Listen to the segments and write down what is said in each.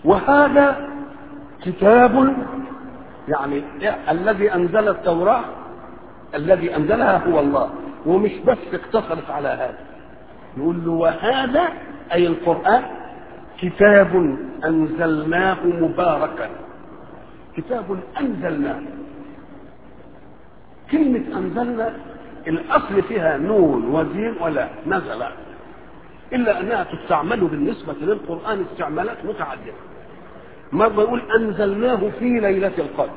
وهذا كتاب يعني الذي انزل التوراه الذي انزلها هو الله ومش بس اقتصرت على هذا يقول له وهذا اي القران كتاب انزلناه مباركا كتاب انزلناه كلمه انزلنا الاصل فيها نون وزين ولا نزل الا انها تستعمل بالنسبه للقران استعمالات متعدده مره يقول انزلناه في ليله القدر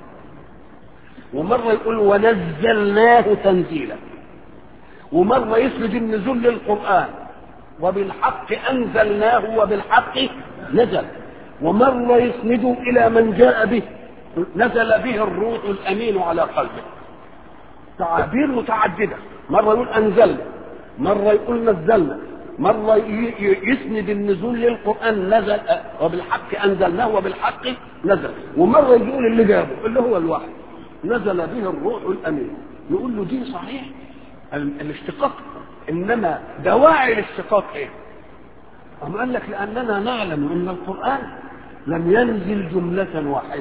ومره يقول ونزلناه تنزيلا ومره يسند النزول للقران وبالحق انزلناه وبالحق نزل ومره يسنده الى من جاء به نزل به الروح الامين على قلبه تعابير متعدده مره يقول انزلنا مره يقول نزلنا مرة يسند النزول للقرآن نزل وبالحق أنزلناه وبالحق نزل ومرة يقول اللي جابه اللي هو الوحي نزل به الروح الأمين يقول له دي صحيح الاشتقاق إنما دواعي الاشتقاق إيه؟ أم قال لك لأننا نعلم أن القرآن لم ينزل جملة واحدة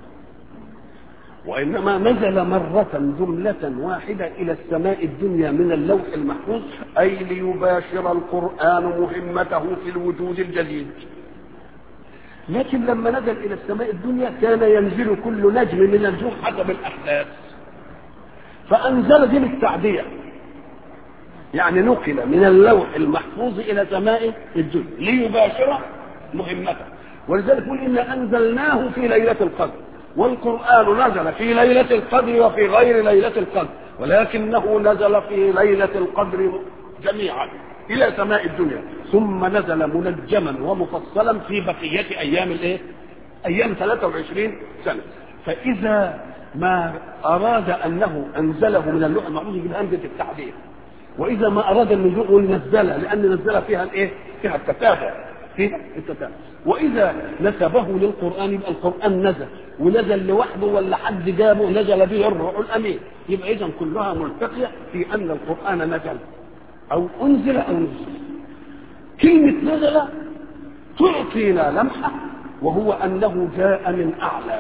وإنما نزل مرة جملة واحدة إلى السماء الدنيا من اللوح المحفوظ أي ليباشر القرآن مهمته في الوجود الجديد لكن لما نزل إلى السماء الدنيا كان ينزل كل نجم من النجوم حسب الأحداث فأنزل دي للتعدية يعني نقل من اللوح المحفوظ إلى سماء الدنيا ليباشر مهمته ولذلك يقول إنا أنزلناه في ليلة القدر والقرآن نزل في ليلة القدر وفي غير ليلة القدر ولكنه نزل في ليلة القدر جميعا إلى سماء الدنيا ثم نزل منجما ومفصلا في بقية أيام الإيه؟ أيام 23 سنة فإذا ما أراد أنه أنزله من اللوح المحفوظ يجيب همزة التعبير وإذا ما أراد النزول نزله لأن نزل فيها الإيه؟ فيها التتابع فيها التتابع واذا نسبه للقران يبقى القران نزل ونزل لوحده ولا حد جابه نزل به الروح الامين يبقى اذا كلها ملتقيه في ان القران نزل او انزل او نزل كلمه نزل تعطينا لمحه وهو انه جاء من اعلى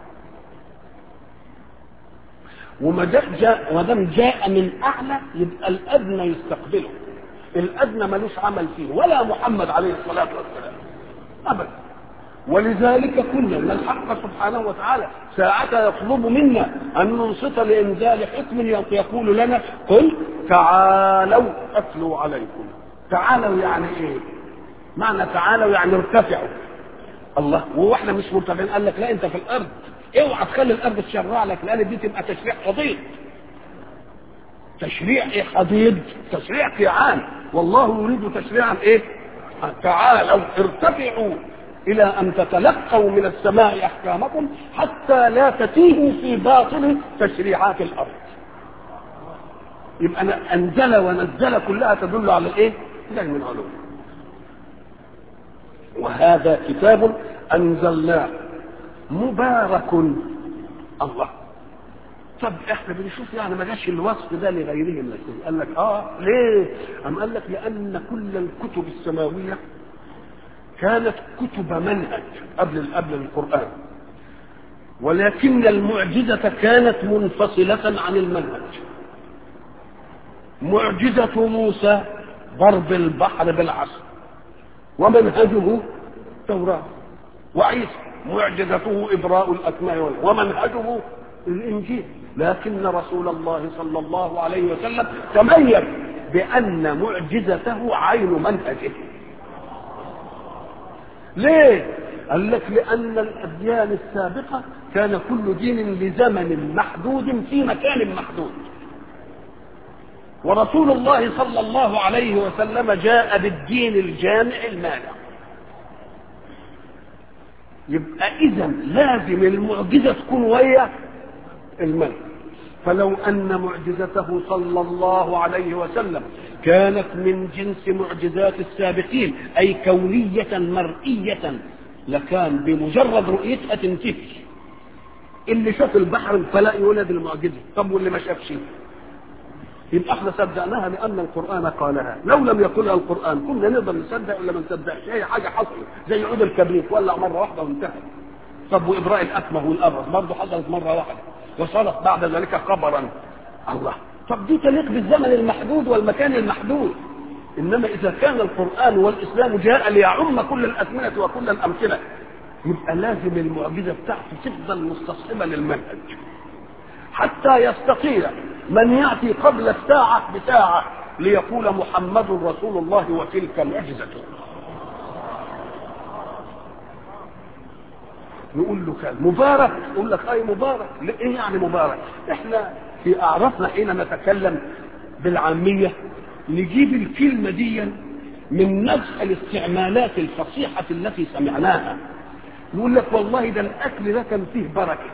وما جاء ما دام جاء من اعلى يبقى الادنى يستقبله الادنى ملوش عمل فيه ولا محمد عليه الصلاه والسلام ابدا ولذلك كنا ان الحق سبحانه وتعالى ساعة يطلب منا ان ننصت لانزال حكم يقول لنا قل تعالوا اتلوا عليكم تعالوا يعني ايه معنى تعالوا يعني ارتفعوا الله وهو احنا مش مرتفعين قال لك لا انت في الارض اوعى تخلي الارض تشرع لك لان دي تبقى تشريع حضيض تشريع ايه حضيض تشريع كيعان والله يريد تشريعا ايه تعالوا ارتفعوا الى ان تتلقوا من السماء احكامكم حتى لا تتيهوا في باطل تشريعات الارض يبقى انزل ونزل كلها تدل على الايه جاي من علوم وهذا كتاب انزلناه مبارك الله طب احنا بنشوف يعني ما جاش الوصف ده لغيرهم لكن قال لك اه ليه؟ أم قال لك لأن كل الكتب السماوية كانت كتب منهج قبل قبل القرآن ولكن المعجزة كانت منفصلة عن المنهج معجزة موسى ضرب البحر بالعصا ومنهجه التوراة وعيسى معجزته إبراء الأكمام ومنهجه الإنجيل لكن رسول الله صلى الله عليه وسلم تميز بأن معجزته عين منهجه ليه؟ قال لك لأن الأديان السابقة كان كل دين لزمن محدود في مكان محدود ورسول الله صلى الله عليه وسلم جاء بالدين الجامع المانع يبقى إذا لازم المعجزة تكون ويا الملك فلو أن معجزته صلى الله عليه وسلم كانت من جنس معجزات السابقين أي كونية مرئية لكان بمجرد رؤيتها تنتهي اللي شاف البحر فلا يولد المعجزة طب واللي ما شافش يبقى احنا صدقناها لان القران قالها لو لم يقلها القران كنا نقدر نصدق ولا ما نصدقش هي حاجه حصلت زي عود الكبريت ولع مره واحده وانتهى طب وابراء الاكمه والابرص برضه حصلت مره واحده وصارت بعد ذلك خبرا الله طب دي تليق بالزمن المحدود والمكان المحدود انما اذا كان القران والاسلام جاء ليعم كل الازمنه وكل الامثله يبقى لازم المعجزه بتاعته تفضل مستصحبه للمنهج حتى يستطيع من ياتي قبل الساعه بساعه ليقول محمد رسول الله وتلك معجزته نقول له كان مبارك يقول لك اي مبارك ايه يعني مبارك احنا في اعرفنا حين نتكلم بالعاميه نجيب الكلمه دي من نفس الاستعمالات الفصيحه التي سمعناها يقول لك والله ده الاكل ده كان فيه بركه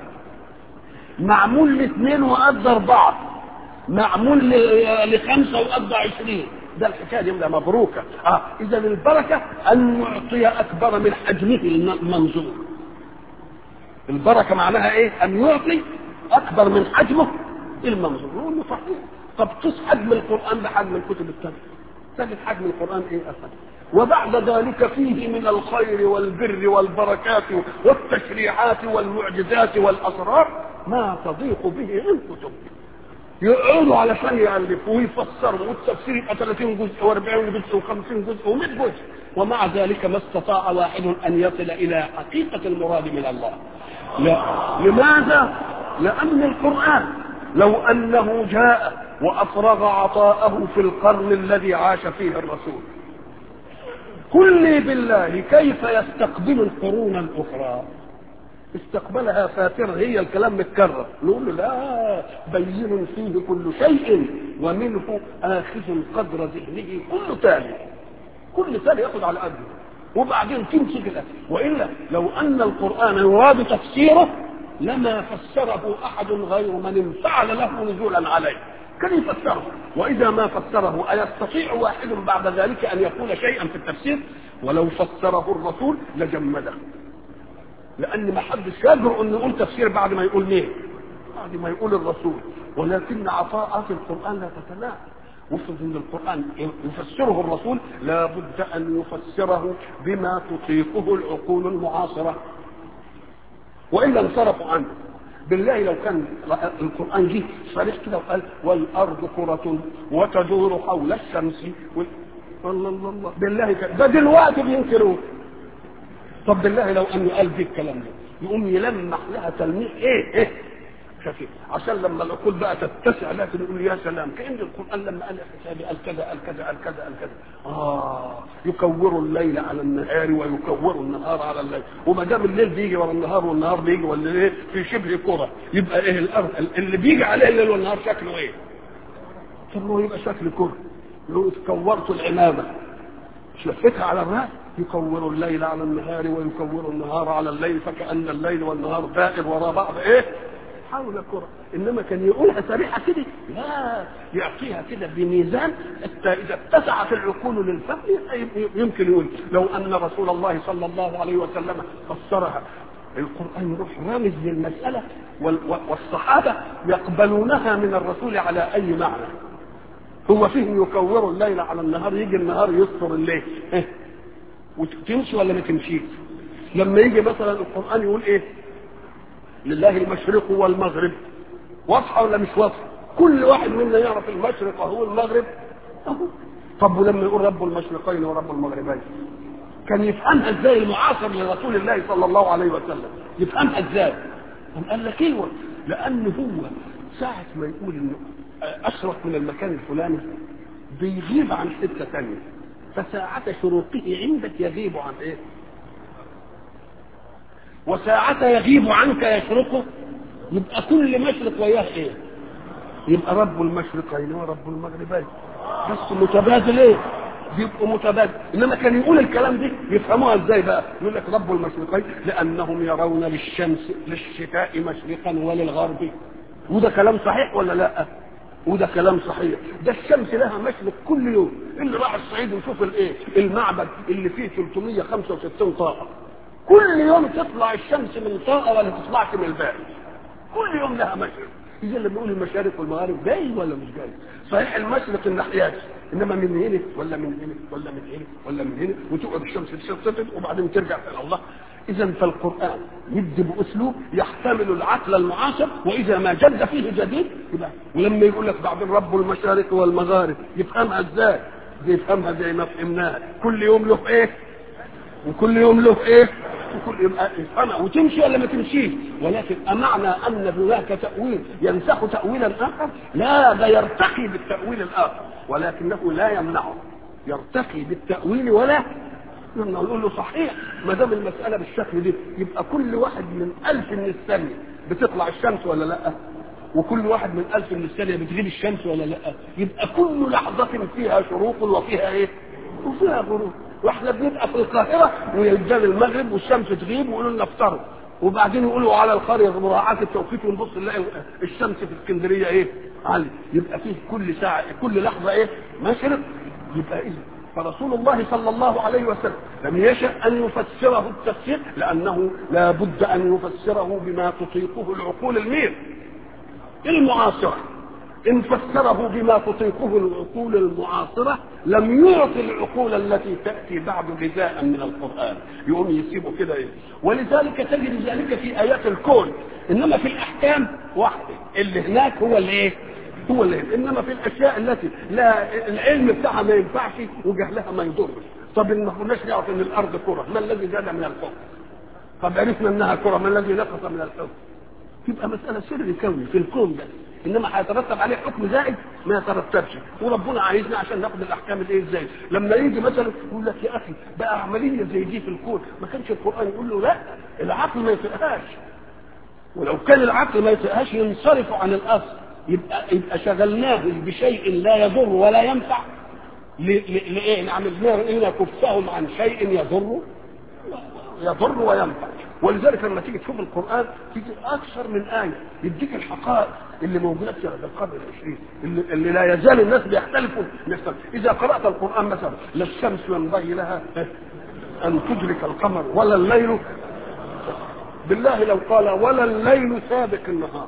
معمول لاثنين وقد اربعه معمول لخمسه وقد عشرين ده الحكايه دي مبروكه اه اذا البركه ان نعطي اكبر من حجمه المنظور البركه معناها ايه ان يعطي اكبر من حجمه المنظور نقول له صحيح طب قيس حجم القران بحجم الكتب الثانيه تجد حجم القران ايه اصلا وبعد ذلك فيه من الخير والبر والبركات والتشريعات والمعجزات والاسرار ما تضيق به الكتب يقعدوا علشان يالفوا ويفسروا والتفسير يبقى 30 جزء و40 جزء و50 جزء و100 جزء ومع ذلك ما استطاع واحد ان يصل الى حقيقه المراد من الله لا لماذا لان القران لو انه جاء وافرغ عطاءه في القرن الذي عاش فيه الرسول قل لي بالله كيف يستقبل القرون الاخرى استقبلها فاترة هي الكلام متكرر نقول له لا بين فيه كل شيء ومنه آخذ قدر ذهنه كل تالي كل تالي ياخذ على قده وبعدين تمسك الأكل وإلا لو أن القرآن يراد تفسيره لما فسره أحد غير من انفعل له نزولا عليه كان يفسره وإذا ما فسره أيستطيع واحد بعد ذلك أن يقول شيئا في التفسير ولو فسره الرسول لجمده لان ما حدش يجرؤ انه يقول تفسير بعد ما يقول مين بعد ما يقول الرسول ولكن عطاءات القران لا تتناهى وفق ان القران يفسره الرسول لا بد ان يفسره بما تطيقه العقول المعاصره والا انصرفوا عنه بالله لو كان القران جه صريح كده وقال والارض كره وتدور حول الشمس الله الله الله بالله كده ده دلوقتي بينكروه طب بالله لو انه قال دي الكلام ده يقوم يلمح لها تلميح ايه ايه خفيف عشان لما العقول بقى تتسع لكن يقول يا سلام كان القران لما قال حسابي قال كذا قال كذا قال كذا قال كذا اه يكور الليل على النهار ويكور النهار على الليل وما دام الليل بيجي ورا النهار والنهار بيجي ولا ايه في شبه كره يبقى ايه الارض اللي بيجي عليه الليل والنهار شكله ايه؟ طب هو يبقى شكل كره لو كورت العمامه لفتها على الراس يكور الليل على النهار ويكور النهار على الليل فكأن الليل والنهار دائر وراء بعض ايه حول كرة انما كان يقولها سريعة كده لا يعطيها كده بميزان حتى اذا اتسعت العقول للفهم يمكن يقول لو ان رسول الله صلى الله عليه وسلم فسرها القرآن يروح رامز للمسألة والصحابة يقبلونها من الرسول على أي معنى هو فيه يكور الليل على النهار يجي النهار يستر الليل إيه؟ وتمشي ولا ما تمشيش لما يجي مثلا القران يقول ايه لله المشرق والمغرب واضحه ولا مش واضحه كل واحد منا يعرف المشرق وهو المغرب أهو. طب ولما يقول رب المشرقين ورب المغربين كان يفهمها ازاي المعاصر لرسول الله صلى الله عليه وسلم يفهمها ازاي قام قال لك ايوه لان هو ساعه ما يقول انه اشرق من المكان الفلاني بيغيب عن حته ثانيه فساعة شروقه عندك يغيب عن ايه وساعة يغيب عنك يشرقه يبقى كل مشرق وياه ايه يبقى رب المشرقين ورب المغربين بس متبادل ايه بيبقوا متبادل انما كان يقول الكلام دي يفهموها ازاي بقى يقول لك رب المشرقين لانهم يرون للشمس للشتاء مشرقا وللغرب وده كلام صحيح ولا لا وده كلام صحيح ده الشمس لها مشرق كل يوم اللي راح الصعيد ويشوف الايه المعبد اللي فيه 365 طاقه كل يوم تطلع الشمس من طاقه ولا تطلعش من الباقي كل يوم لها مشرق اذا اللي بيقول المشارق والمغارب جاي ولا مش جاي صحيح المشرق الناحيات انما من هنا ولا من هنا ولا من هنا ولا من هنا وتقعد الشمس تشتت وبعدين ترجع الى الله اذا فالقران يدي باسلوب يحتمل العقل المعاصر واذا ما جد فيه جديد يبقى ولما يقول لك بعدين رب المشارق والمغارب يفهمها ازاي؟ يفهمها زي ما فهمناها كل يوم له ايه؟ وكل يوم له ايه؟ وكل يوم يفهمها وتمشي ولا ما تمشيش ولكن أمعنى أن هناك تأويل ينسخ تأويلا آخر لا ده يرتقي بالتأويل الآخر ولكنه لا يمنعه يرتقي بالتأويل ولا يمنعه نقول له صحيح ما دام المسألة بالشكل دي يبقى كل واحد من ألف من الثانية بتطلع الشمس ولا لا وكل واحد من ألف من الثانية بتغيب الشمس ولا لا يبقى كل لحظة فيها شروق وفيها ايه وفيها غروب واحنا بنبقى في القاهره ويجان المغرب والشمس تغيب ويقولوا لنا افطروا وبعدين يقولوا على القريه مراعاه التوقيت ونبص نلاقي الشمس في اسكندريه ايه؟ عالي يبقى فيه كل ساعه كل لحظه ايه؟ مشرق يبقى اذا فرسول الله صلى الله عليه وسلم لم يشأ أن يفسره التفسير لأنه لا بد أن يفسره بما تطيقه العقول المير المعاصرة إن فسره بما تطيقه العقول المعاصرة لم يعطي العقول التي تأتي بعد غذاء من القرآن يقوم يسيبه كده إيه ولذلك تجد ذلك في آيات الكون إنما في الأحكام واحدة اللي هناك هو اللي إيه هو اللي هنا. إنما في الأشياء التي لا العلم بتاعها ما ينفعش وجهلها ما يضرش طب إن ما كناش نعرف إن الأرض كرة ما الذي زاد من الحكم طب عرفنا إنها كرة ما الذي نقص من الحكم تبقى مسألة سر كوني في الكون ده انما هيترتب عليه حكم زائد ما يترتبش وربنا عايزنا عشان ناخد الاحكام الايه ازاي لما يجي مثلا يقول لك يا اخي بقى عمليه زي دي في الكون ما كانش القران يقول له لا العقل ما يطيقهاش ولو كان العقل ما يطيقهاش ينصرف عن الاصل يبقى يبقى شغلناه بشيء لا يضر ولا ينفع لايه نعمل لنكفهم عن شيء يضر يضر وينفع ولذلك لما تيجي تشوف القران تيجي اكثر من ايه يديك الحقائق اللي موجوده في القرن العشرين اللي, اللي لا يزال الناس بيختلفوا يختلف. اذا قرات القران مثلا لا الشمس ينبغي لها ان تدرك القمر ولا الليل بالله لو قال ولا الليل سابق النهار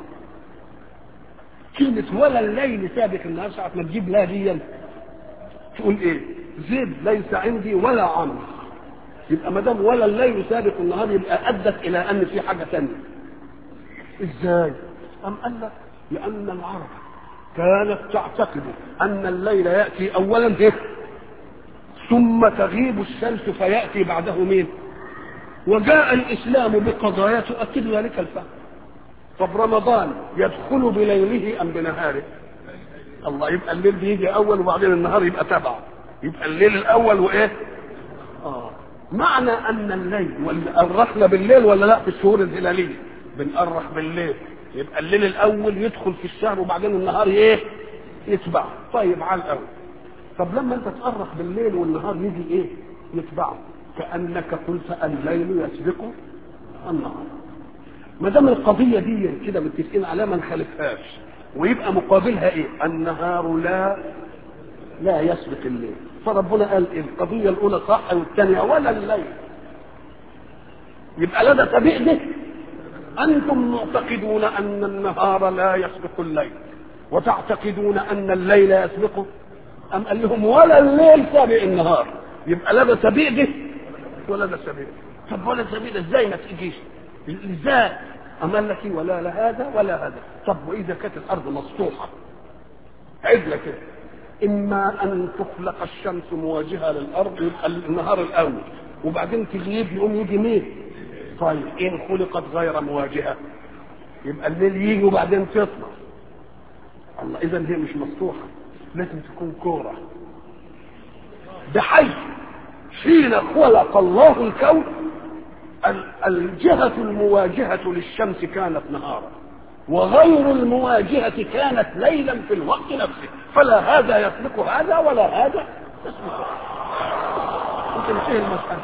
كلمة ولا الليل سابق النهار ساعة ما تجيب لا دي تقول ايه؟ زيد ليس عندي ولا عمرو يبقى ما دام ولا الليل سابق النهار يبقى ادت الى ان في حاجه ثانيه ازاي ام قال لك لان العرب كانت تعتقد ان الليل ياتي اولا ايه ثم تغيب الشمس فياتي بعده مين وجاء الاسلام بقضايا تؤكد ذلك الفهم طب رمضان يدخل بليله ام بنهاره الله يبقى الليل بيجي اول وبعدين النهار يبقى تبعه يبقى الليل الاول وايه اه معنى ان الليل والرحلة بالليل ولا لا في الشهور الهلالية بنقرح بالليل يبقى الليل الاول يدخل في الشهر وبعدين النهار ايه يتبعه طيب على الاول طب لما انت تقرح بالليل والنهار يجي ايه يتبعه كانك قلت الليل يسبق النهار ما دام القضيه دي كده متفقين عليها ما نخالفهاش ويبقى مقابلها ايه النهار لا لا يسبق الليل فربنا قال إيه؟ القضيه الاولى صح والثانيه ولا الليل يبقى لدى تبيع ده انتم معتقدون ان النهار لا يسبق الليل وتعتقدون ان الليل يسبقه ام قال لهم ولا الليل سابق النهار يبقى لدى تبيع ده ولا ده سبيل طب ولا سبيل ازاي ما تجيش ازاي أم قال لك إيه؟ ولا لا هذا ولا هذا طب واذا كانت الارض مسطوحه عدله كده اما ان تخلق الشمس مواجهه للارض يبقى النهار الاول وبعدين تغيب يقوم يجي مين طيب ان خلقت غير مواجهه يبقى الليل يجي وبعدين تطلع الله اذا هي مش مسطوحه لازم تكون كوره بحيث حين خلق الله الكون الجهة المواجهة للشمس كانت نهارا وغير المواجهة كانت ليلا في الوقت نفسه فلا هذا يسبق هذا ولا هذا يسبق تنتهي المسألة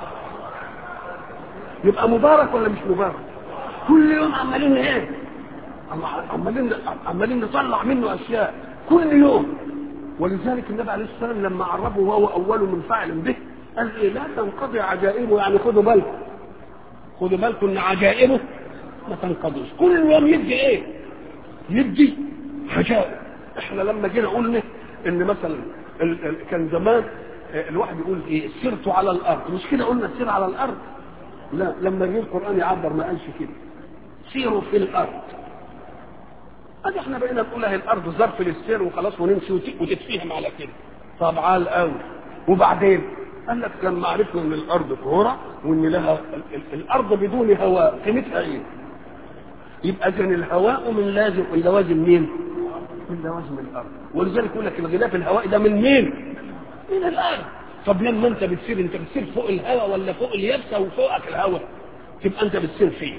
يبقى مبارك ولا مش مبارك كل يوم عمالين ايه عمالين عمالين نطلع منه اشياء كل يوم ولذلك النبي عليه الصلاه والسلام لما عرفه وهو اول من فعل به قال ايه لا تنقضي عجائبه يعني خدوا بالكم خدوا بالكم ان عجائبه ما تنقضيش كل يوم يدي ايه يدي عجائب احنا لما جينا قلنا ان مثلا ال ال كان زمان الواحد يقول ايه سرت على الارض مش كده قلنا سير على الارض لا لما جه القران يعبر ما قالش كده سيروا في الارض ادي احنا بقينا نقول اهي الارض ظرف للسير وخلاص ونمشي وتتفهم على كده طب على الاول وبعدين قال لك لما عرفنا ان الارض كوره وان لها الارض بدون هواء قيمتها ايه؟ يبقى اذا الهواء من لازم من لوازم مين؟ من لوازم الارض ولذلك يقول لك الغلاف الهوائي ده من مين؟ من الارض طب لما انت بتسير انت بتسير فوق الهواء ولا فوق اليابسه وفوقك الهواء تبقى انت بتسير فين؟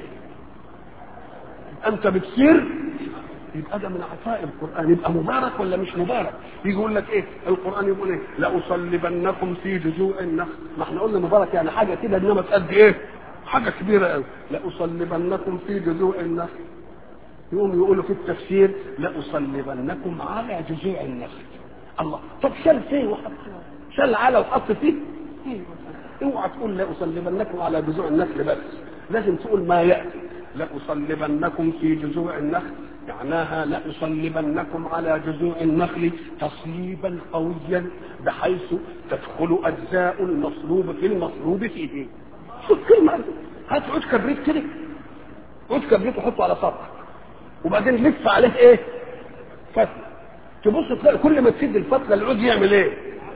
انت بتسير يبقى ده من عطاء القران يبقى مبارك ولا مش مبارك يجي يقول لك ايه القران يقول ايه لاصلبنكم في جذوع النخل ما احنا قلنا مبارك يعني حاجه كده انما قد ايه حاجه كبيره قوي لاصلبنكم في جذوع النخل يقوم يقولوا في التفسير لاصلبنكم على جذوع النخل الله طب شال فين وحط شال على وحط فيه اوعى تقول لاصلبنكم على جذوع النخل بس لازم تقول ما ياتي لاصلبنكم في جذوع النخل معناها لأصلبنكم على جذوع النخل تصليبا قويا بحيث تدخل أجزاء المصلوب في المصلوب فيه شوف كلمة هات عود كبريت كده عود كبريت وحطه على سطح وبعدين لف عليه ايه فتلة تبص تلاقي كل ما تسد الفتلة العود يعمل ايه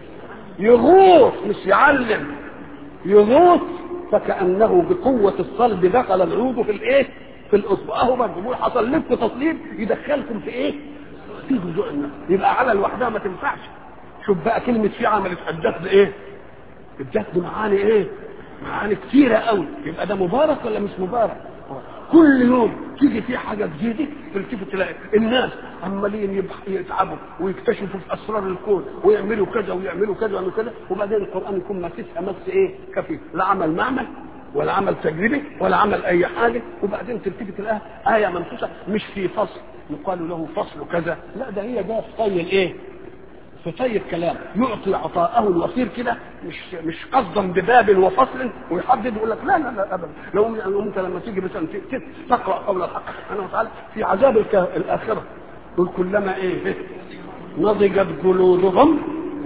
يغوص مش يعلم يغوص فكأنه بقوة الصلب دخل العود في الايه في الاصبع اهو برضه حصل لكم تصليب يدخلكم في ايه؟ في جذوع النخل يبقى على لوحدها ما تنفعش شوف بقى كلمه في عملت ادت بايه؟ ادت بمعاني ايه؟ معاني كتيره قوي يبقى ده مبارك ولا مش مبارك؟ كل يوم تيجي فيه حاجه جديده تلتفت تلاقي الناس عمالين يتعبوا ويكتشفوا في اسرار الكون ويعملوا كذا ويعملوا كذا ويعملوا كذا وبعدين القران يكون ماسسها مس ايه؟ كفيف لا عمل معمل ولا عمل تجريبي ولا عمل اي حاجه وبعدين تلتفت تلاقيها ايه منصوصه مش في فصل يقال له فصل كذا لا ده هي جايه في طي الايه؟ في طي الكلام يعطي عطاءه الوصير كده مش مش قصدا بباب وفصل ويحدد يقول لك لا لا لا ابدا لو انت لما تيجي مثلا تقرا قول الحق سبحانه وتعالى في عذاب الاخره يقول كلما ايه نضجت جلودهم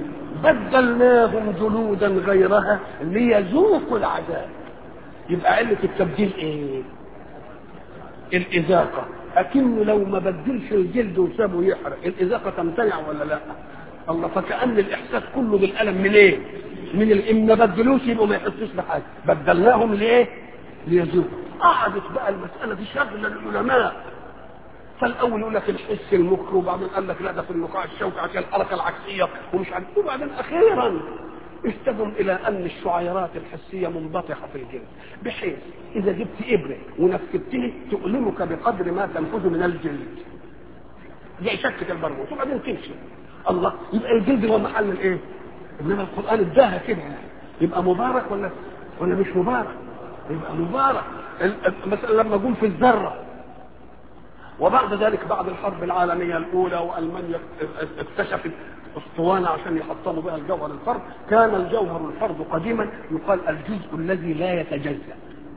بدلناهم جلودا غيرها ليذوقوا العذاب يبقى علة التبديل ايه الإذاقة أكنه لو ما بدلش الجلد وسابه يحرق الإذاقة تمتنع ولا لا الله فكأن الإحساس كله بالألم من ايه من إن ما بدلوش يبقوا ما يحسوش بحاجة بدلناهم لإيه ليذوقوا قعدت بقى المسألة دي شغلة العلماء فالاول يقول لك الحس المخ وبعدين قال لك لا ده في النقاع الشوكي عشان الحركه العكسيه ومش عارف وبعدين اخيرا اهتدوا الى ان الشعيرات الحسيه منبطحه في الجلد بحيث اذا جبت ابره ونفذته تؤلمك بقدر ما تنفذ من الجلد زي شكه البرغوث وبعدين تمشي الله يبقى الجلد هو محل الايه؟ انما القران اداها كده يبقى مبارك ولا ولا مش مبارك؟ يبقى مبارك مثلا لما اقول في الذره وبعد ذلك بعد الحرب العالميه الاولى والمانيا اكتشفت اسطوانه عشان يحطموا بها الجوهر الفرد كان الجوهر الفرد قديما يقال الجزء الذي لا يتجزا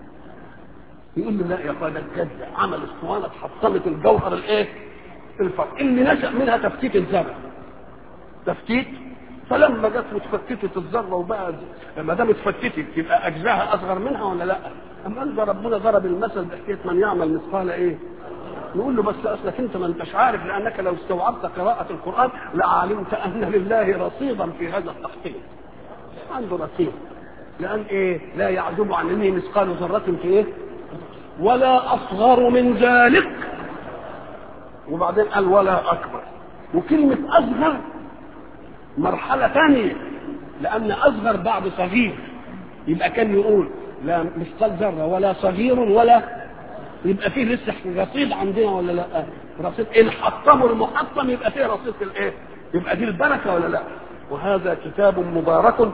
يقول له لا يا اخوان الجزء عمل اسطوانه تحطمت الجوهر الايه الفرد اللي نشا منها تفتيت الذره تفتيت فلما جت وتفتتت الذره وبقى ما دام اتفتتت يبقى اجزاها اصغر منها ولا لا؟ اما قال ده ربنا ضرب المثل بحكايه من يعمل مثقال ايه؟ نقول له بس اصلك انت ما انتش عارف لانك لو استوعبت قراءة القرآن لعلمت ان لله رصيدا في هذا التخطيط. عنده رصيد. لان ايه؟ لا يعزب عن علمه مثقال ذرة في ايه؟ ولا اصغر من ذلك. وبعدين قال ولا اكبر. وكلمة اصغر مرحلة ثانية لان اصغر بعد صغير. يبقى كان يقول لا مثقال ذرة ولا صغير ولا يبقى فيه لسه رصيد عندنا ولا لا رصيد ان حطموا المحطم يبقى فيه رصيد في الايه يبقى دي البركه ولا لا وهذا كتاب مبارك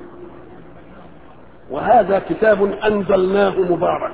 وهذا كتاب انزلناه مبارك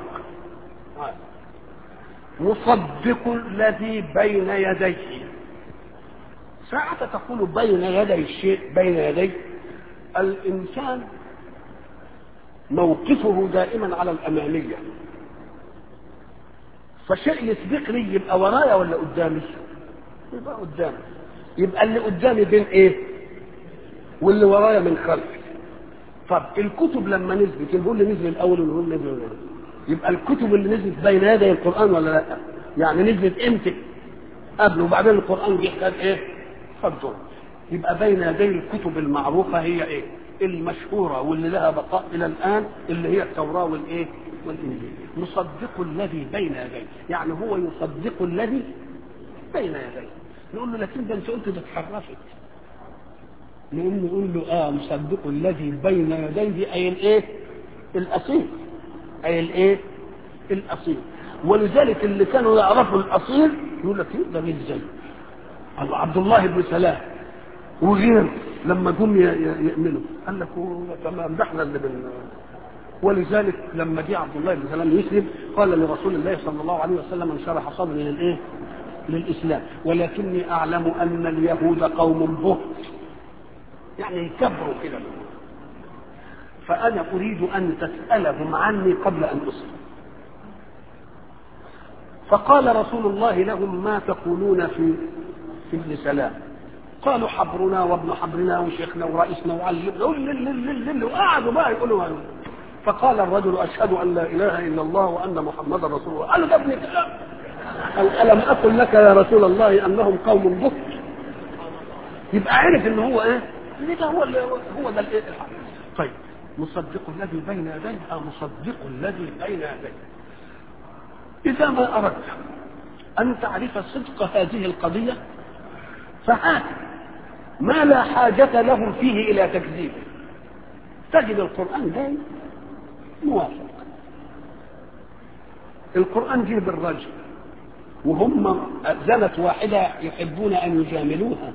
مصدق الذي بين يديه ساعة تقول بين يدي الشيء بين يدي الإنسان موقفه دائما على الأمامية فشيء يسبق لي يبقى ورايا ولا قدامي يبقى قدامي يبقى اللي قدامي بين ايه واللي ورايا من خلفي طب الكتب لما نزلت نقول اللي نزل الاول ونقول نزل الاول يبقى الكتب اللي نزلت بين يدي القران ولا لا يعني نزلت امتى قبل وبعدين القران جه خد ايه خد دور يبقى بين يدي الكتب المعروفه هي ايه المشهوره واللي لها بقاء الى الان اللي هي التوراه والايه والانجيل يصدق الذي بين يديه يعني هو يصدق الذي بين يديه نقول له لكن ده انت قلت ده اتحرفت نقوم نقول له اه مصدق الذي بين يديه اي الايه الاصيل اي الايه الاصيل ولذلك اللي كانوا يعرفوا الاصيل يقول لك ده مين زي عبد الله بن سلام وغيره لما جم يؤمنوا قال لك تمام ده احنا اللي بن ولذلك لما جه عبد الله بن سلام يسلم قال لرسول الله صلى الله عليه وسلم انشرح صدري للايه؟ للاسلام ولكني اعلم ان اليهود قوم بهت يعني يكبروا كده فانا اريد ان تسالهم عني قبل ان اسلم فقال رسول الله لهم ما تقولون في في ابن سلام قالوا حبرنا وابن حبرنا وشيخنا ورئيسنا وعلمنا وقعدوا بقى يقولوا هلو. فقال الرجل اشهد ان لا اله الا الله وان محمدا رسول الله قال ده ابن كلام قال الم اقل لك يا رسول الله انهم قوم بهت يبقى عرف ان هو ايه ان ده هو اللي هو ده الايه الحق طيب مصدق الذي بين يديه او مصدق الذي بين يديه اذا ما اردت ان تعرف صدق هذه القضيه فهات ما لا حاجة لهم فيه إلى تكذيبه تجد القرآن جاي موافق القرآن جه بالرجل وهم زنت واحدة يحبون أن يجاملوها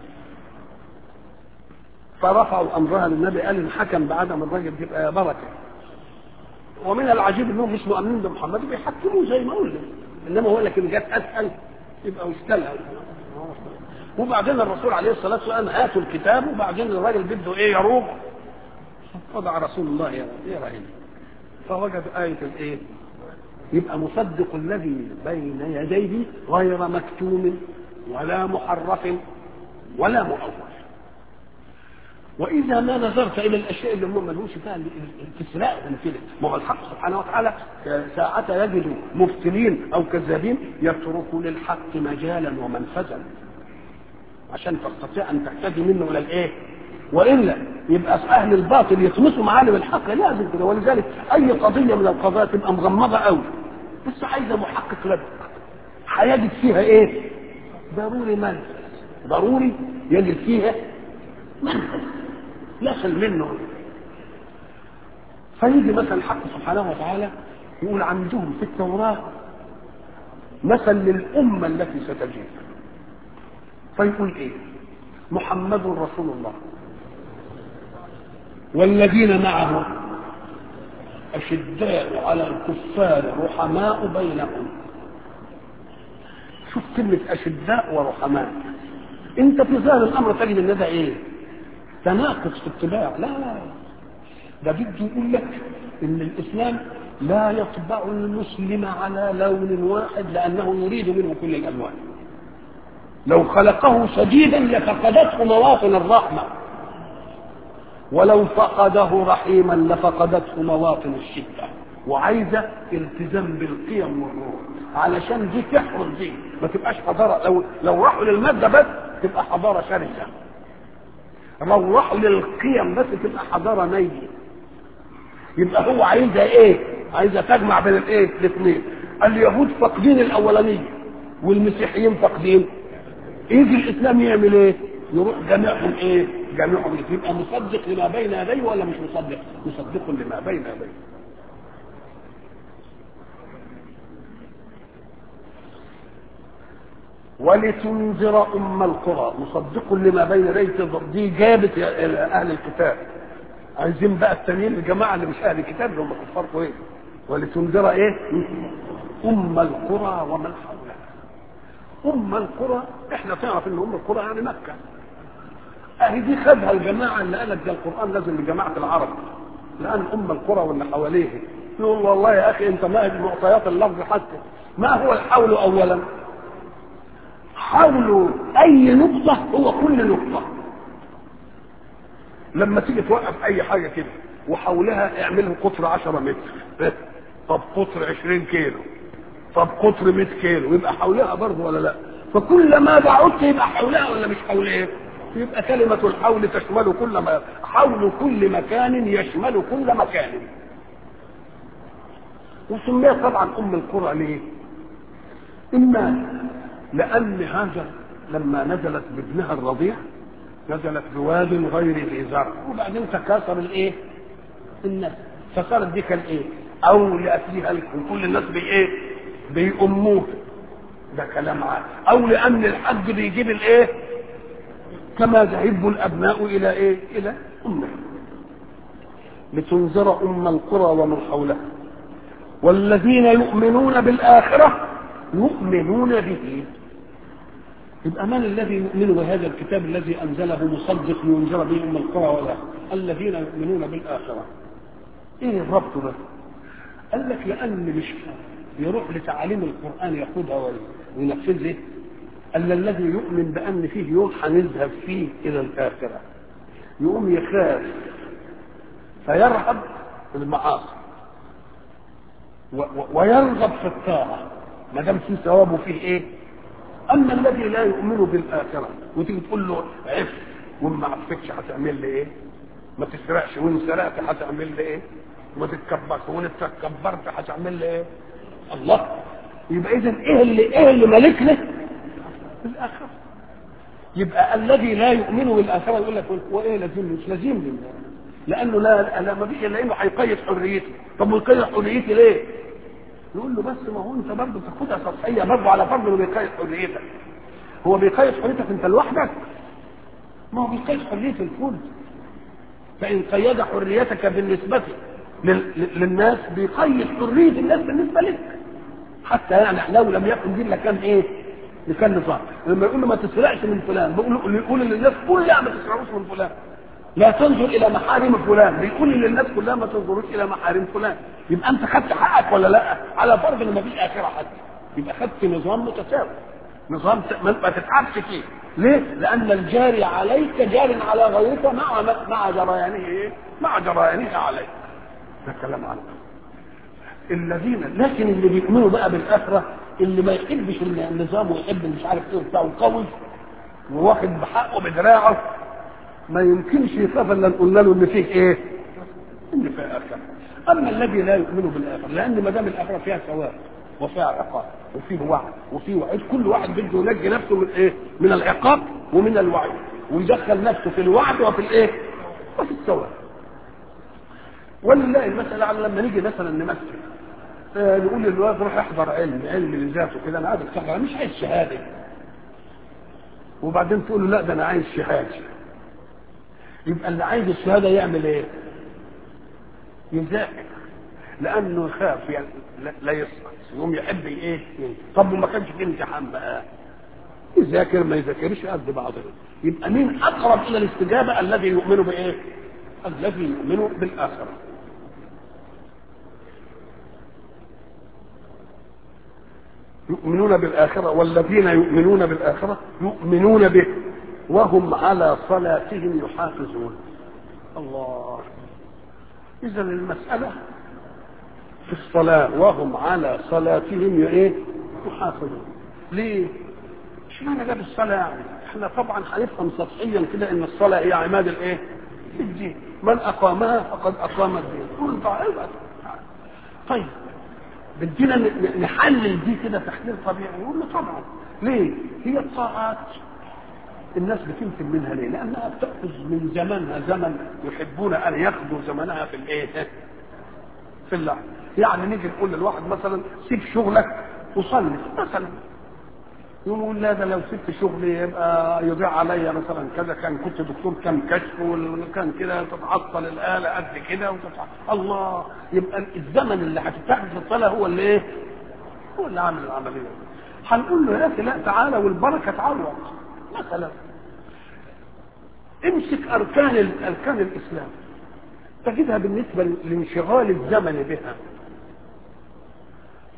فرفعوا أمرها للنبي قال إن حكم بعدم الرجل تبقى يا بركة ومن العجيب انهم مش مؤمنين بمحمد بيحكموه زي ما قلنا انما هو لكن جت اسهل يبقى واشتلها وبعدين الرسول عليه الصلاه والسلام هاتوا الكتاب وبعدين الراجل بده ايه يروح وضع رسول الله يرى هنا فوجد آية الإيه؟ يبقى مصدق الذي بين يديه غير مكتوم ولا محرف ولا مؤول واذا ما نظرت الى الاشياء اللي هم ملهوش فيها تسرقهم كده ما هو الحق سبحانه وتعالى ساعة يجد مفترين او كذابين يترك للحق مجالا ومنفذا عشان تستطيع ان تهتدي منه الى الايه؟ والا يبقى اهل الباطل يطمسوا معالم الحق لازم كده ولذلك اي قضيه من القضايا تبقى مغمضه قوي بس عايزه محقق لدى هيجد فيها ايه؟ ضروري منفذ ضروري يجد فيها منفذ يصل منه فيجي مثلا الحق سبحانه وتعالى يقول عندهم في التوراة مثل للأمة التي ستجيب فيقول إيه محمد رسول الله والذين معه أشداء على الكفار رحماء بينهم شوف كلمة أشداء ورحماء أنت في ظاهر الأمر تجد أن ده إيه؟ تناقض في اتباع لا لا ده بده يقول لك ان الاسلام لا يطبع المسلم على لون واحد لانه يريد منه كل الالوان لو خلقه شديدا لفقدته مواطن الرحمه ولو فقده رحيما لفقدته مواطن الشده وعايزه التزام بالقيم والروح علشان دي تحرر دي ما تبقاش حضاره لو لو راحوا للماده بس تبقى حضاره شرسه لو راحوا للقيم بس تبقى حضاره نية يبقى هو عايزها ايه عايزها تجمع بين الايه الاثنين اليهود فاقدين الاولانيه والمسيحيين فاقدين يجي الاسلام يعمل ايه يروح جميعهم ايه جميعهم يبقى مصدق لما بين يديه ولا مش مصدق مصدق لما بين يديه ولتنذر ام القرى مصدق لما بين يديه دي جابت اهل الكتاب عايزين بقى التانيين الجماعه اللي مش اهل الكتاب اللي هم كفار ايه ولتنذر ايه ام القرى ومن حولها ام القرى احنا تعرف ان ام القرى يعني مكه اهي دي خدها الجماعه اللي قالت ده القران لازم لجماعه العرب لان ام القرى واللي حواليه يقول والله يا اخي انت ما معطيات اللفظ حتى ما هو الحول اولا حول اي نقطة هو كل نقطة لما تيجي توقف اي حاجة كده وحولها اعمله قطر 10 متر طب قطر 20 كيلو طب قطر 100 كيلو يبقى حولها برضه ولا لا فكل ما بعدت يبقى حولها ولا مش حولها يبقى كلمة الحول تشمل كل ما حول كل مكان يشمل كل مكان وسميت طبعا ام القرى ليه اما لان هاجر لما نزلت بابنها الرضيع نزلت بواد غير ذي زرع وبعدين تكاثر الايه الناس فصارت دي كان ايه او لاكلها كل الناس بايه بيأموه ده كلام عادي او لان الحج بيجيب الايه كما ذهب الابناء الى ايه الى امه لتنذر ام القرى ومن حولها والذين يؤمنون بالاخره يؤمنون به يبقى من الذي يؤمن بهذا الكتاب الذي انزله مصدق لينذر به ام القرى ولا الذين يؤمنون بالاخره ايه الربط ده قال لك لان مش يروح لتعاليم القران ياخدها وينفذها الا الذي يؤمن بان فيه يوم هنذهب فيه الى الاخره يقوم يخاف فيرهب المعاصي ويرغب في الطاعه ما دام في ثواب وفيه ايه اما الذي لا يؤمن بالاخره وتيجي تقول له عف وما عفتش هتعمل لي ايه ما تسرقش وان سرقت هتعمل لي ايه وما تتكبرش وان اتكبرت هتعمل لي ايه الله يبقى اذا ايه اللي ايه اللي مالكنا الاخره يبقى الذي لا يؤمن بالاخره يقول لك هو ايه لازم مش لازم لي لانه لا لا ما فيش الا انه هيقيد حريته طب ويقيد حريتي ليه؟ يقول له بس ما هو انت برضه تاخدها سطحيه برضه على فرض انه بيقيد حريتك هو بيقيد حريتك انت لوحدك ما هو بيقيد حريه الكل فان قيد حريتك بالنسبه للناس بيقيد حريه الناس بالنسبه لك حتى يعني لو لم يكن دي لكان ايه؟ لكان نظام لما يقول له ما تسرقش من فلان بيقول يقول للناس كلها ما تسرقوش من فلان لا تنظر الى محارم فلان بيقول للناس كلها ما تنظروش الى محارم فلان يبقى انت خدت حقك ولا لا على فرض ان ما فيش اخره حتى يبقى خدت نظام متساوي نظام ما تتعبش فيه ليه لان الجاري عليك جار على غيرك مع مع جريانه ايه مع جريانه عليك ده كلام عنه الذين لكن اللي بيؤمنوا بقى بالاخره اللي ما يحبش النظام ويحب مش عارف ايه بتاعه قوي وواخد بحقه بدراعه ما يمكنش يخاف الا نقول له ان فيه ايه؟ ان فيه اخره. اما الذي لا يؤمن بالاخره لان ما دام الاخره فيها ثواب وفيها عقاب وفيه وعد وفيه وعيد كل واحد بده ينجي نفسه من ايه؟ من العقاب ومن الوعيد ويدخل نفسه في الوعد وفي الايه؟ وفي الثواب. ولله المسألة على لما نيجي مثلا نمثل آه نقول للواد روح احضر علم علم لذاته كده انا عايز اشتغل مش عايز شهاده وبعدين تقول له لا ده انا عايز شهاده يبقى اللي عايز الشهاده يعمل ايه؟ يذاكر لانه يخاف يعني لا يسقط يقوم يحب ايه؟ طب وما كانش في امتحان بقى يذاكر ما يذاكرش قد بعضه يبقى مين اقرب الى الاستجابه الذي يؤمن بايه؟ الذي يؤمن بالاخره يؤمنون بالآخرة والذين يؤمنون بالآخرة يؤمنون به وهم على صلاتهم يحافظون الله إذا المسألة في الصلاة وهم على صلاتهم ايه يحافظون ليه؟ اشمعنى جاب الصلاة يعني؟ احنا طبعا هنفهم سطحيا كده ان الصلاة هي عماد الايه؟ الدين من أقامها فقد أقام الدين قل طيب طيب بدينا نحلل دي كده تحليل طبيعي يقول له طبعا ليه؟ هي الطاعات الناس بتمكن منها ليه؟ لانها بتاخذ من زمانها زمن يحبون ان ياخذوا زمنها في الايه؟ في اللعب يعني نيجي نقول للواحد مثلا سيب شغلك وصلي مثلا يقول لا ده لو سبت شغلي يبقى يضيع عليا مثلا كذا كان كنت دكتور كم كشف وكان كده تتعطل الاله قد كده وتتعطل الله يبقى الزمن اللي هتتاخد في الصلاه هو اللي ايه؟ هو اللي عامل العمليه هنقول له يا اخي لا تعالى والبركه تعوض مثلا امسك اركان اركان الاسلام تجدها بالنسبه لانشغال الزمن بها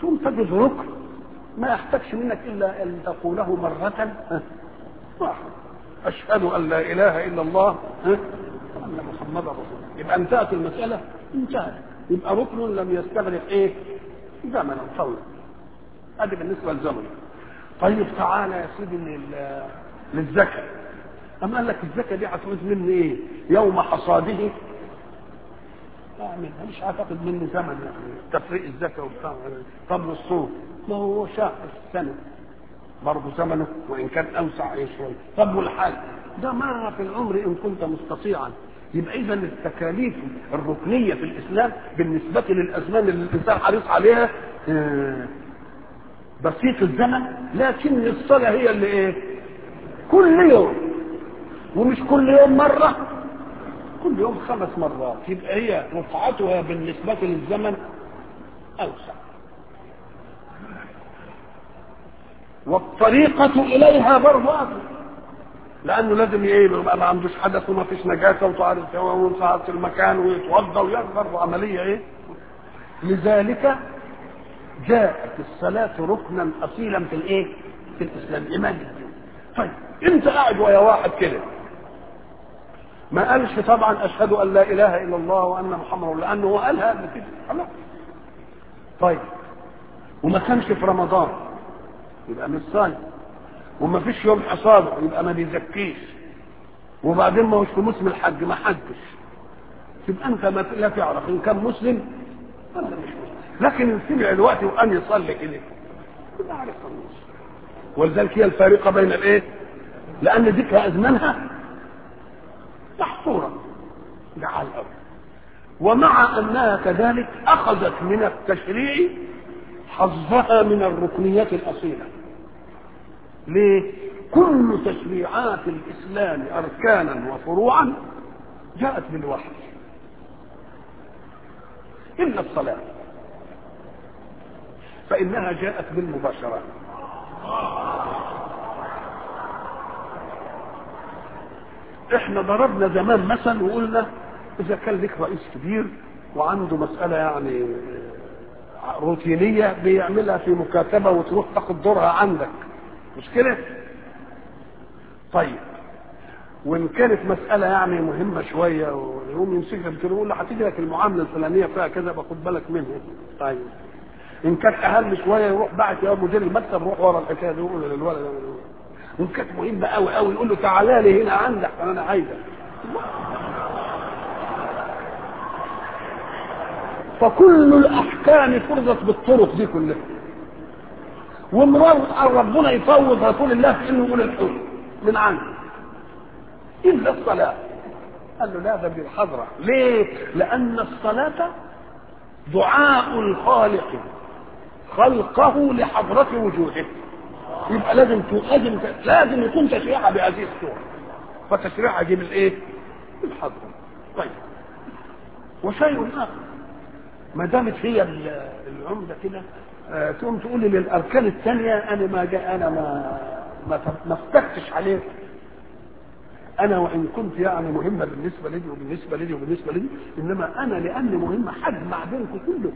ثم تجد ركن ما يحتاجش منك الا ان تقوله مره واحده اشهد ان لا اله الا الله وان محمدا رسول الله يبقى انتهت المساله انتهت يبقى ركن لم يستغرق ايه زمنا طويلا ادي بالنسبه للزمن طيب تعالى يا سيدي لل- للزكاه أما قال لك الزكاه دي هتعوز مني ايه يوم حصاده اعملها مش هتاخد مني زمن يعني تفريق الزكاه وبتاع طب والصوم ما هو شهر في السنه برضه زمنه وان كان اوسع ايه شويه طب والحج ده مره في العمر ان كنت مستطيعا يبقى اذا التكاليف الركنيه في الاسلام بالنسبه للازمان اللي الانسان حريص عليها آه، بسيط الزمن لكن الصلاه هي اللي ايه كل يوم ومش كل يوم مره كل يوم خمس مرات يبقى هي رفعتها بالنسبه للزمن اوسع والطريقة إليها برضه أفضل لأنه لازم إيه يبقى ما عندوش حدث وما فيش نجاسة وتعرف وتعرف المكان ويتوضأ ويغفر عملية إيه لذلك جاءت الصلاة ركنا أصيلا في الإيه؟ في الإسلام إيمان الدين طيب أنت قاعد ويا واحد كده ما قالش طبعا أشهد أن لا إله إلا الله وأن محمد رسول الله لأنه هو قالها قبل كده خلاص طيب وما كانش في رمضان يبقى مش صايم وما فيش يوم حصاده يبقى ما بيزكيش وبعدين ما هوش في موسم الحج ما حجش تبقى انت ما لا تعرف ان كان مسلم ولا مش مسلم لكن ان سمع الوقت وان يصلي كده يبقى عارف خلاص ولذلك هي الفارقه بين الايه؟ لان ذكر ازمانها محصوره جعل الأول ومع انها كذلك اخذت من التشريع حظها من الركنيات الاصيله ليه كل تشريعات الاسلام اركانا وفروعا جاءت بالوحي الا الصلاه فانها جاءت بالمباشره احنا ضربنا زمان مثل وقلنا اذا كان لك رئيس كبير وعنده مساله يعني روتينيه بيعملها في مكاتبه وتروح تاخد دورها عندك مش كده؟ طيب وان كانت مساله يعني مهمه شويه ويقوم يمسكها يقول له هتيجي لك المعامله الفلانيه فيها كذا باخد بالك منها طيب ان كانت اهم شويه يروح بعت يا مدير المكتب روح ورا الحكايه دي يقول للولد وان كانت مهمه قوي قوي يقول له تعالى لي هنا عندك انا عايزك فكل الاحكام فرضت بالطرق دي كلها ومرار ربنا يفوض رسول الله في انه يقول الحكم من عنده الا الصلاه قال له لا ده بالحضره ليه لان الصلاه دعاء الخالق خلقه لحضرة وجوده يبقى لازم لازم لازم يكون تشريعها بهذه الصورة فتشريعها يجيب الايه؟ الحضرة طيب وشيء اخر ما دامت هي العمدة كده آه تقوم تقول لي للاركان الثانية انا ما جاء انا ما ما ما افتكتش عليه انا وان كنت يعني مهمه بالنسبه لي وبالنسبه لي وبالنسبه لي انما انا لاني مهمه حجمع بينكم كلكم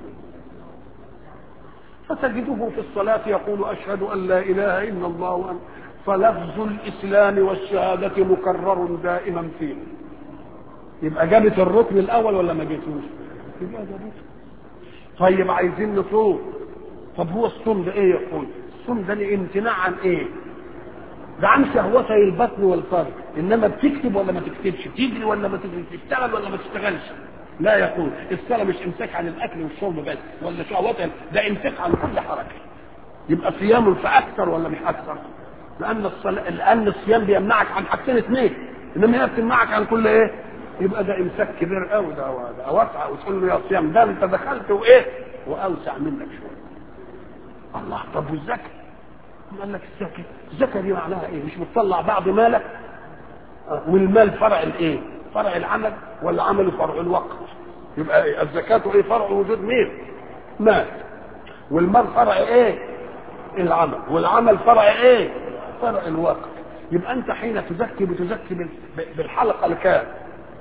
فتجده في الصلاة يقول أشهد أن لا إله إلا الله وأن فلفظ الإسلام والشهادة مكرر دائما فيه يبقى جابت الركن الأول ولا ما جبتوش؟ يبقى جابته طيب عايزين نصوم طب هو الصوم ده إيه يقول؟ الصوم ده امتناع عن إيه؟ ده عن شهوتي البطن والفرج انما بتكتب ولا ما تكتبش تجري ولا ما تجري تشتغل ولا ما تشتغلش لا يقول الصلاه مش امساك عن الاكل والشرب بس ولا شهوتها ده امساك عن كل حركه يبقى صيام فاكثر ولا مش اكثر لان الصلاة لان الصيام بيمنعك عن حاجتين اثنين انما هي بتمنعك عن كل ايه يبقى ده امساك كبير قوي ده ده واسع وتقول له يا صيام ده انت دخلت وايه واوسع منك شويه الله طب والزكاه قال لك الزكاه الزكاه دي معناها ايه مش بتطلع بعض مالك والمال فرع الايه فرع العمل ولا عمل فرع الوقت يبقى إيه؟ الزكاة ايه فرع وجود مين مال والمال فرع ايه العمل والعمل فرع ايه فرع الوقت يبقى انت حين تزكي بتزكي بالحلقة الكام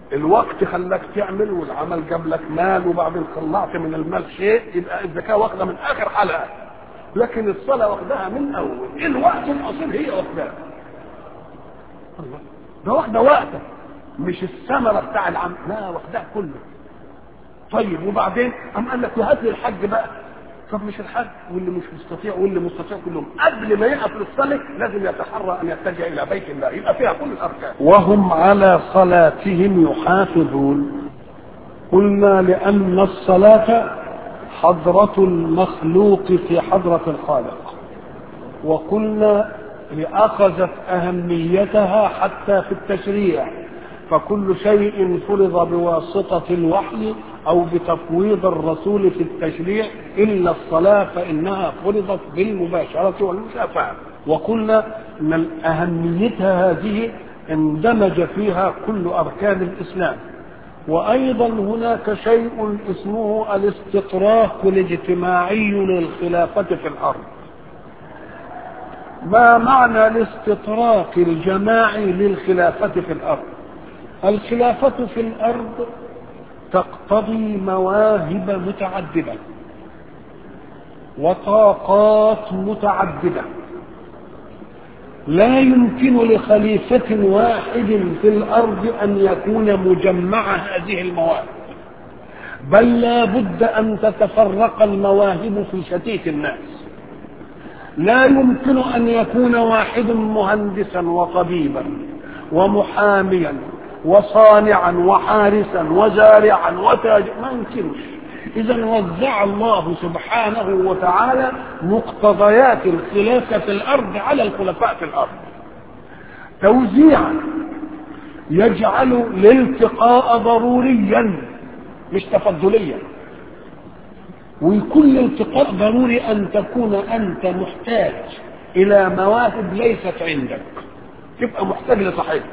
الوقت خلاك تعمل والعمل جاب لك مال وبعدين طلعت من المال شيء يبقى الزكاه واخده من اخر حلقه لكن الصلاه واخدها من اول الوقت الاصيل هي واخدها الله ده واخده وقتك مش الثمره بتاع العمل لا واخدها كله طيب وبعدين قام قال لك وهات لي الحج بقى طب مش الحج واللي مش مستطيع واللي مستطيع كلهم قبل ما يقف للصلاه لازم يتحرى ان يتجه الى بيت الله يبقى فيها كل الاركان وهم على صلاتهم يحافظون قلنا لان الصلاه حضره المخلوق في حضره الخالق وقلنا لاخذت اهميتها حتى في التشريع فكل شيء فرض بواسطة الوحي أو بتفويض الرسول في التشريع إلا الصلاة فإنها فرضت بالمباشرة والمشافعة وقلنا أن أهميتها هذه اندمج فيها كل أركان الإسلام وأيضا هناك شيء اسمه الاستطراق الاجتماعي للخلافة في الأرض ما معنى الاستطراق الجماعي للخلافة في الأرض الخلافة في الأرض تقتضي مواهب متعددة وطاقات متعددة لا يمكن لخليفة واحد في الأرض أن يكون مجمع هذه المواهب بل لا بد أن تتفرق المواهب في شتيت الناس لا يمكن أن يكون واحد مهندسا وطبيبا ومحاميا وصانعا وحارسا وزارعا وتاجرا ما يمكنش اذا وزع الله سبحانه وتعالى مقتضيات الخلافه في الارض على الخلفاء في الارض توزيعا يجعل الالتقاء ضروريا مش تفضليا ويكون الالتقاء ضروري ان تكون انت محتاج الى مواهب ليست عندك تبقى محتاج لصاحبها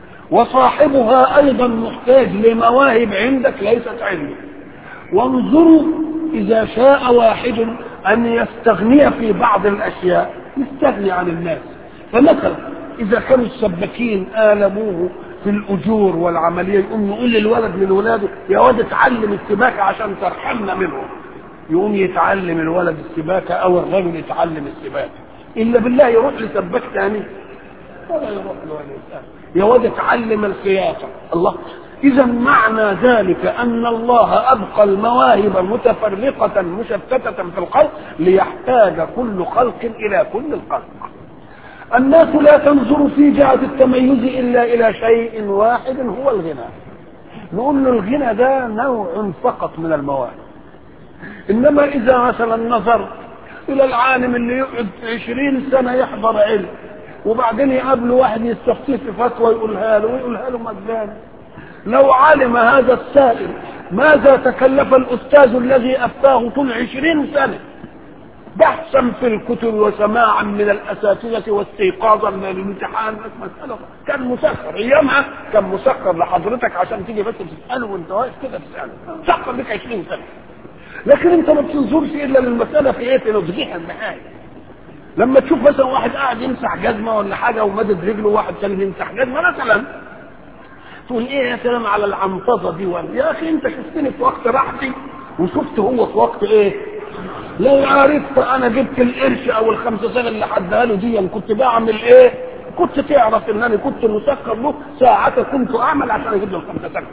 وصاحبها ايضا محتاج لمواهب عندك ليست عندك وانظروا اذا شاء واحد ان يستغني في بعض الاشياء يستغني عن الناس فمثلا اذا كانوا السباكين الموه في الاجور والعمليه يقوم يقول للولد من ولاده يا واد اتعلم السباكه عشان ترحمنا منهم يقوم يتعلم الولد السباكه او الرجل يتعلم السباكه الا بالله يروح لسباك ثاني ولا يروح له ولا يسأل يا واد اتعلم الخياطة الله إذا معنى ذلك أن الله أبقى المواهب متفرقة مشتتة في الخلق ليحتاج كل خلق إلى كل الخلق الناس لا تنظر في جهة التميز إلا إلى شيء واحد هو الغنى نقول له الغنى ده نوع فقط من المواهب إنما إذا مثلا نظر إلى العالم اللي يقعد عشرين سنة يحضر علم وبعدين يقابله واحد يستفتيه في فتوى يقولها له ويقولها له مجانا لو علم هذا السائل ماذا تكلف الأستاذ الذي أفتاه طول عشرين سنة بحثا في الكتب وسماعا من الأساتذة واستيقاظا من الامتحان مسألة كان مسخر أيامها كان مسخر لحضرتك عشان تيجي بس تسأله وأنت واقف كده تسأله مسخر لك 20 سنة لكن أنت ما بتنظرش إلا للمسألة في إيه في نضجيها النهائي لما تشوف مثلا واحد قاعد يمسح جزمه ولا حاجه ومدد رجله واحد ثاني يمسح جزمه مثلا تقول ايه يا سلام على العنطزه دي ولا يا اخي انت شفتني في وقت راحتي وشفت هو في وقت ايه لو عرفت انا جبت القرش او الخمسة سنة اللي حدها له دي كنت بعمل ايه كنت تعرف ان انا كنت مسكر له ساعة كنت اعمل عشان اجيب له الخمسة سنة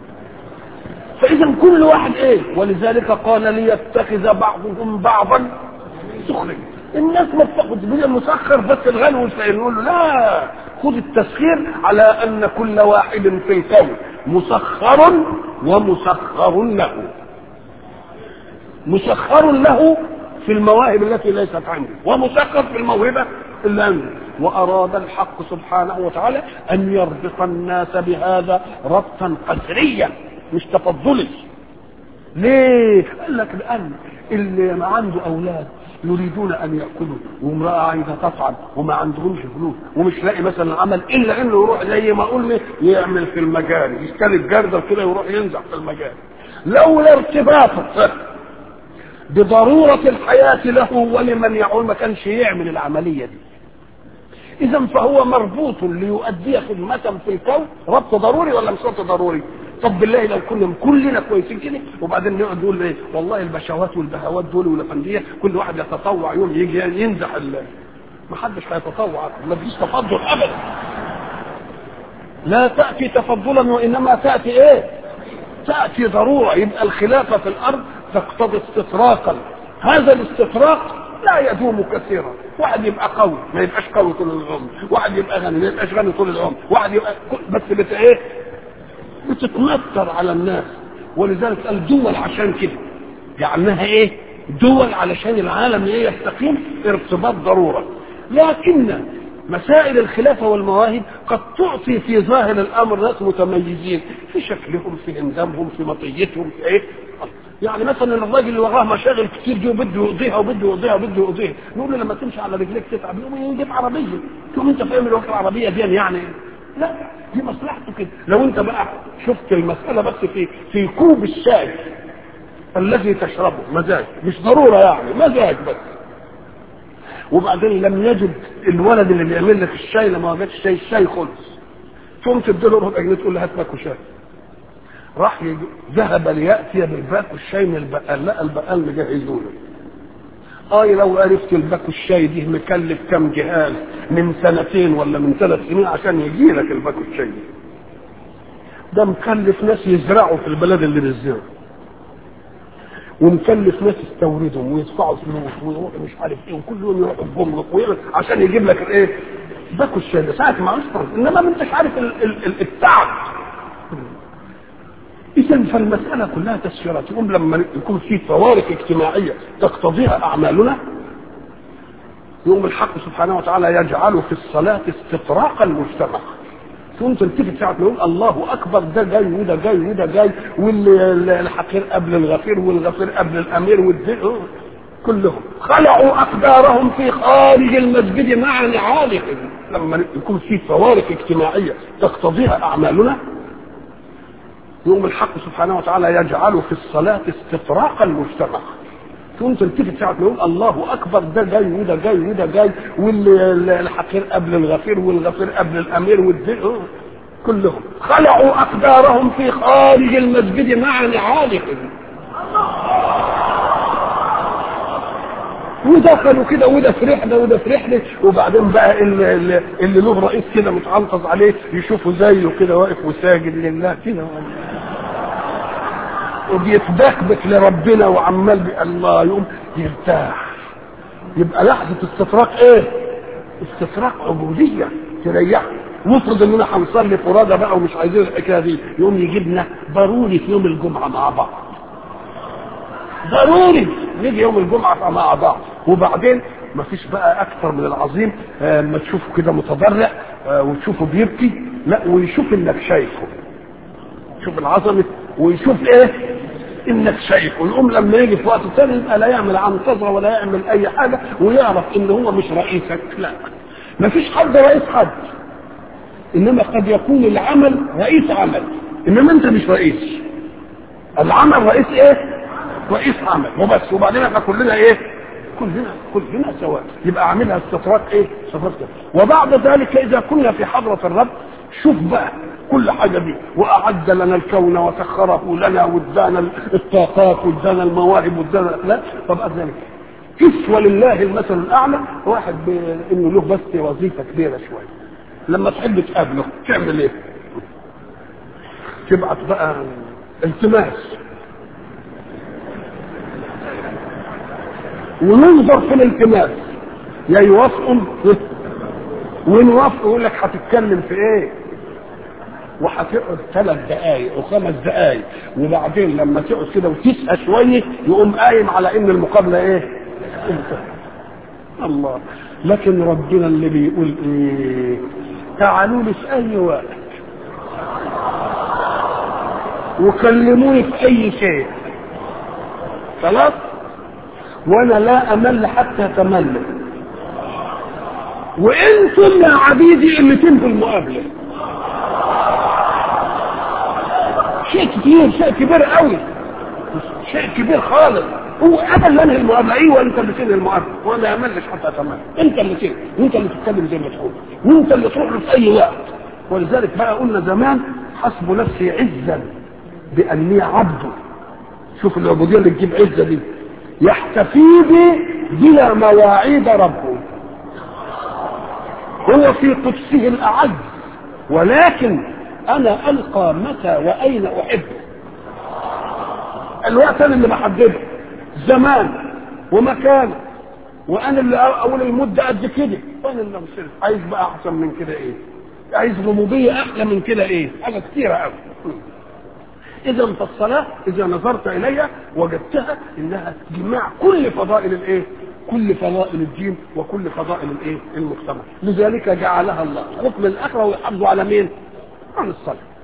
فاذا كل واحد ايه ولذلك قال ليتخذ بعضهم بعضا سخريا الناس ما بتاخد بيه مسخر بس الغني والفقير نقول له لا خد التسخير على ان كل واحد في الكون مسخر ومسخر له مسخر له في المواهب التي ليست عنده ومسخر في الموهبه اللي عنده واراد الحق سبحانه وتعالى ان يربط الناس بهذا ربطا قسريا مش تفضلي ليه؟ قال لك لان اللي ما عنده اولاد يريدون ان ياكلوا وامراه عايزه تطعم وما عندهمش فلوس ومش لاقي مثلا عمل الا انه يروح زي ما قلنا يعمل في المجال يشتري الجردل كده يروح ينزح في المجال لولا ارتباطه بضرورة الحياة له ولمن يعول ما كانش يعمل العملية دي اذا فهو مربوط ليؤدي خدمة في الكون ربط ضروري ولا مش ربط ضروري طب بالله لو كنا كلنا كويسين كده وبعدين نقعد نقول ايه والله البشوات والبهوات دول والافنديه كل واحد يتطوع يوم يجي ينزح ال- ما حدش هيتطوع ما فيش تفضل ابدا لا تاتي تفضلا وانما تاتي ايه تاتي ضروره يبقى الخلافه في الارض تقتضي استطراقا هذا الاستطراق لا يدوم كثيرا واحد يبقى قوي ما يبقاش قوي طول العمر واحد يبقى غني ما يبقاش غني طول العمر واحد يبقى بس بت ايه بتتمثل على الناس ولذلك قال دول عشان كده جعلناها ايه دول علشان العالم ايه يستقيم ارتباط ضروره لكن مسائل الخلافه والمواهب قد تعطي في ظاهر الامر ناس متميزين في شكلهم في اندامهم في مطيتهم في ايه يعني مثلا الراجل اللي وراه مشاغل كتير دي وبده يقضيها وبده يقضيها وبده يقضيها نقول له لما تمشي على رجليك تتعب يقوم يجيب عربيه تقوم انت فاهم الوقت العربيه دي يعني لا دي مصلحته كده لو انت بقى شفت المساله بس في في كوب الشاي الذي تشربه مزاج مش ضروره يعني مزاج بس وبعدين لم يجد الولد اللي بيعمل لك الشاي لما وجدش الشاي الشاي خلص تقوم تديله ربع جنيه تقول له هات باكو شاي راح يج- ذهب لياتي بالباكو الشاي من البقال لا البقال مجهزه له اه لو عرفت الباكو الشاي دي مكلف كم جهاز من سنتين ولا من ثلاث سنين عشان يجي لك الباكو الشاي دي ده مكلف ناس يزرعوا في البلد اللي بيزرعوا ومكلف ناس يستوردهم ويدفعوا فلوس ويروحوا مش عارف ايه وكل يوم يروحوا الجمرك ويعمل عشان يجيب لك الايه؟ باكو الشاي ده ساعة ما اصلا انما ما انتش عارف ال- ال- ال- التعب اذا فالمساله كلها تسييرات يقوم لما يكون في فوارق اجتماعيه تقتضيها اعمالنا يقوم الحق سبحانه وتعالى يجعل في الصلاه استطراق المجتمع تقوم تلتفت ساعة ما يقول الله أكبر ده جاي وده جاي وده جاي والحقير قبل الغفير والغفير قبل الأمير والدين كلهم خلعوا أقدارهم في خارج المسجد مع نعالهم لما يكون في فوارق اجتماعية تقتضيها أعمالنا يقوم الحق سبحانه وتعالى يجعل في الصلاة استطراق المجتمع تقوم تلتفت ساعة ما يقول الله أكبر ده جاي وده جاي وده جاي والحقير قبل الغفير والغفير قبل الأمير والدين كلهم خلعوا أقدارهم في خارج المسجد مع نعالهم ودخلوا كده وده في رحله وده في رحله وبعدين بقى اللي, اللي, اللي له رئيس كده متعنطز عليه يشوفوا زيه كده واقف وساجد لله كده وبيتبكبك لربنا وعمال بي الله يقوم يرتاح يبقى لحظه استطراق ايه؟ استطراق عبوديه تريح نفرض اننا هنصلي فرادى بقى ومش عايزين الحكايه دي يقوم يجيبنا ضروري في يوم الجمعه مع بعض ضروري نيجي يوم الجمعه مع بعض وبعدين ما فيش بقى اكثر من العظيم آه، ما تشوفه كده متضرع آه، وتشوفه بيبكي لا ويشوف انك شايفه يشوف العظمه ويشوف ايه انك شايفه ويقوم لما يجي في وقت ثاني يبقى لا يعمل عنطزه ولا يعمل اي حاجه ويعرف ان هو مش رئيسك لا ما فيش حد رئيس حد انما قد يكون العمل رئيس عمل انما انت مش رئيس العمل رئيس ايه رئيس عمل وبس وبعدين احنا كلنا ايه كلنا كلنا سواء يبقى عاملها استطراق ايه استطراق كده. وبعد ذلك اذا كنا في حضره الرب شوف بقى كل حاجه دي واعد لنا الكون وسخره لنا وادانا الطاقات وادانا المواهب وادانا لا طب ذلك كيف ولله المثل الاعلى واحد ب- انه له بس وظيفه كبيره شويه لما تحب تقابله تعمل ايه؟ تبعت بقى التماس وننظر في الالتماس يا يوافقوا وان وافقوا يقول لك هتتكلم في ايه؟ وهتقعد ثلاث دقائق وخمس دقائق وبعدين لما تقعد كده وتسأل شويه يقوم قايم على ان المقابله ايه؟ انت الله لكن ربنا اللي بيقول ايه؟ تعالوا لي في اي وقت وكلموني في اي شيء خلاص وانا لا امل حتى تمل وانتم يا عبيدي اللي تنفوا المقابله شيء كبير شيء كبير قوي شيء كبير خالص هو انا اللي انهي المقابله ايوه انت اللي تنهي المقابله وانا ما يعملش حتى تمام انت اللي تنهي وانت اللي تتكلم زي ما تقول وانت اللي تروح له في اي وقت ولذلك بقى قلنا زمان حسب نفسي عزا باني عبده شوف العبوديه اللي تجيب عزه دي يحتفي بي بلا مواعيد ربه هو في قدسه الاعز ولكن انا القى متى واين احبه الوقت انا اللي بحدده زمان ومكان وانا اللي اقول المده قد كده وانا اللي بصير عايز بقى احسن من كده ايه عايز ربوبيه احلى من كده ايه حاجه كتيره قوي اذا فالصلاه اذا نظرت اليها وجدتها انها جماع كل فضائل الايه كل فضائل الدين وكل فضائل الايه المجتمع لذلك جعلها الله حكم الاخره ويحافظوا على مين عن الصلاه